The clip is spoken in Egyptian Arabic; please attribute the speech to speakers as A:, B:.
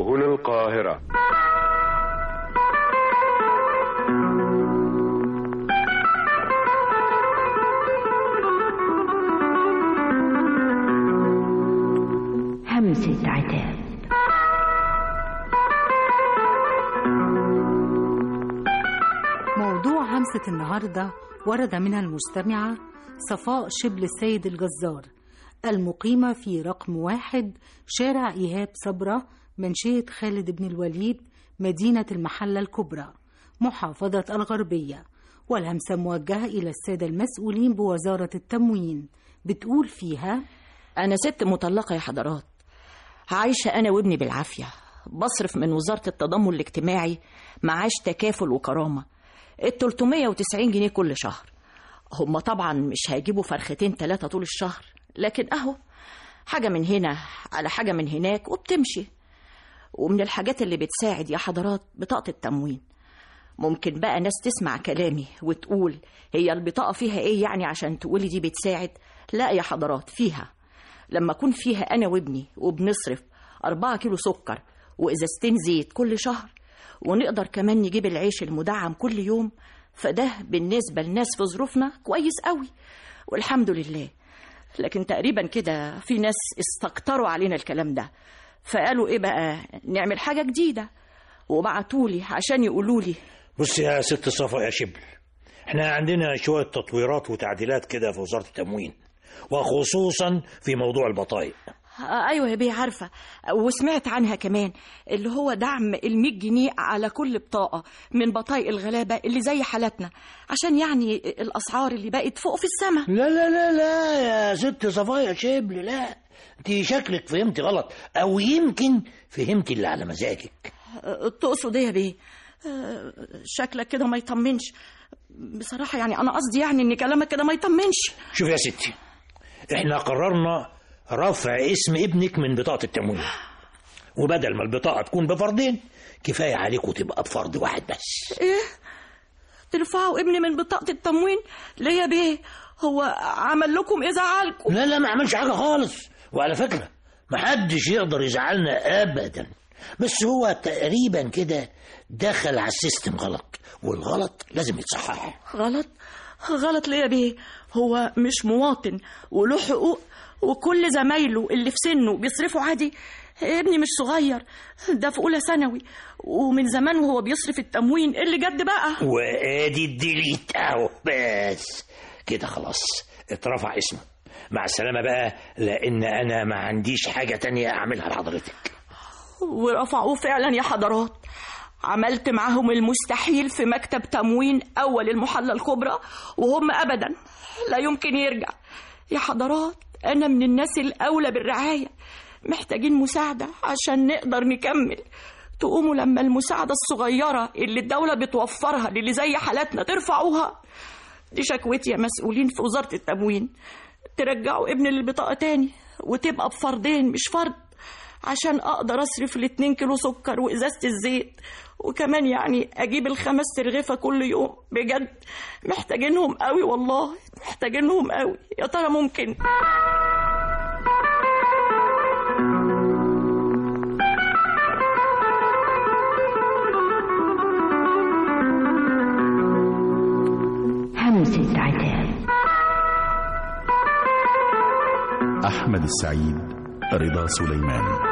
A: هنا القاهرة
B: همسة عتاب
C: موضوع همسة النهاردة ورد منها المستمعة صفاء شبل السيد الجزار المقيمة في رقم واحد شارع إيهاب صبرة منشية خالد بن الوليد مدينة المحلة الكبرى محافظة الغربية والهمسة موجهة إلى السادة المسؤولين بوزارة التموين بتقول فيها
D: أنا ست مطلقة يا حضرات عايشة أنا وابني بالعافية بصرف من وزارة التضامن الاجتماعي معاش تكافل وكرامة ال 390 جنيه كل شهر هم طبعا مش هيجيبوا فرختين ثلاثة طول الشهر لكن أهو حاجة من هنا على حاجة من هناك وبتمشي ومن الحاجات اللي بتساعد يا حضرات بطاقة التموين ممكن بقى ناس تسمع كلامي وتقول هي البطاقة فيها ايه يعني عشان تقولي دي بتساعد لا يا حضرات فيها لما أكون فيها أنا وابني وبنصرف أربعة كيلو سكر وإزازتين زيت كل شهر ونقدر كمان نجيب العيش المدعم كل يوم فده بالنسبة لناس في ظروفنا كويس قوي والحمد لله لكن تقريبا كده في ناس استكتروا علينا الكلام ده فقالوا ايه بقى نعمل حاجة جديدة وبعتولي عشان يقولوا لي
E: بص يا ست صفا يا شبل احنا عندنا شوية تطويرات وتعديلات كده في وزارة التموين وخصوصا في موضوع البطايق
D: آه، ايوه يا بيه عارفه وسمعت عنها كمان اللي هو دعم ال جنيه على كل بطاقه من بطايق الغلابه اللي زي حالتنا عشان يعني الاسعار اللي بقت فوق في السماء
E: لا لا لا لا يا ست صفا يا شبل لا انت شكلك فهمتي غلط او يمكن فهمتي اللي على مزاجك
D: آه، تقصد ايه يا بيه آه، شكلك كده ما يطمنش بصراحه يعني انا قصدي يعني ان كلامك كده ما يطمنش
E: شوف يا ستي احنا قررنا رفع اسم ابنك من بطاقة التموين وبدل ما البطاقة تكون بفردين كفاية عليكم تبقى بفرد واحد بس
D: ايه ترفعوا ابني من بطاقه التموين ليه يا بيه هو عمل لكم ايه زعلكم
E: لا لا ما عملش حاجة خالص وعلى فكرة محدش يقدر يزعلنا أبدا بس هو تقريبا كده دخل على السيستم غلط والغلط لازم يتصحح
D: غلط غلط ليه يا بيه هو مش مواطن وله حقوق وكل زمايله اللي في سنه بيصرفوا عادي ابني مش صغير ده في اولى ثانوي ومن زمان وهو بيصرف التموين إيه اللي جد بقى
E: وادي الديليت اهو بس كده خلاص اترفع اسمه مع السلامة بقى لأن أنا ما عنديش حاجة تانية أعملها لحضرتك
D: ورفعوه فعلا يا حضرات عملت معاهم المستحيل في مكتب تموين أول المحلة الكبرى وهم أبدا لا يمكن يرجع يا حضرات أنا من الناس الأولى بالرعاية محتاجين مساعدة عشان نقدر نكمل تقوموا لما المساعدة الصغيرة اللي الدولة بتوفرها للي زي حالاتنا ترفعوها دي شكوتي يا مسؤولين في وزارة التموين ترجعوا ابن للبطاقة تاني وتبقى بفردين مش فرد عشان اقدر اصرف الاتنين كيلو سكر وازازة الزيت وكمان يعني اجيب الخمس ترغيفة كل يوم بجد محتاجينهم قوي والله محتاجينهم قوي يا ترى ممكن
B: همسة عتاب
F: أحمد السعيد رضا سليمان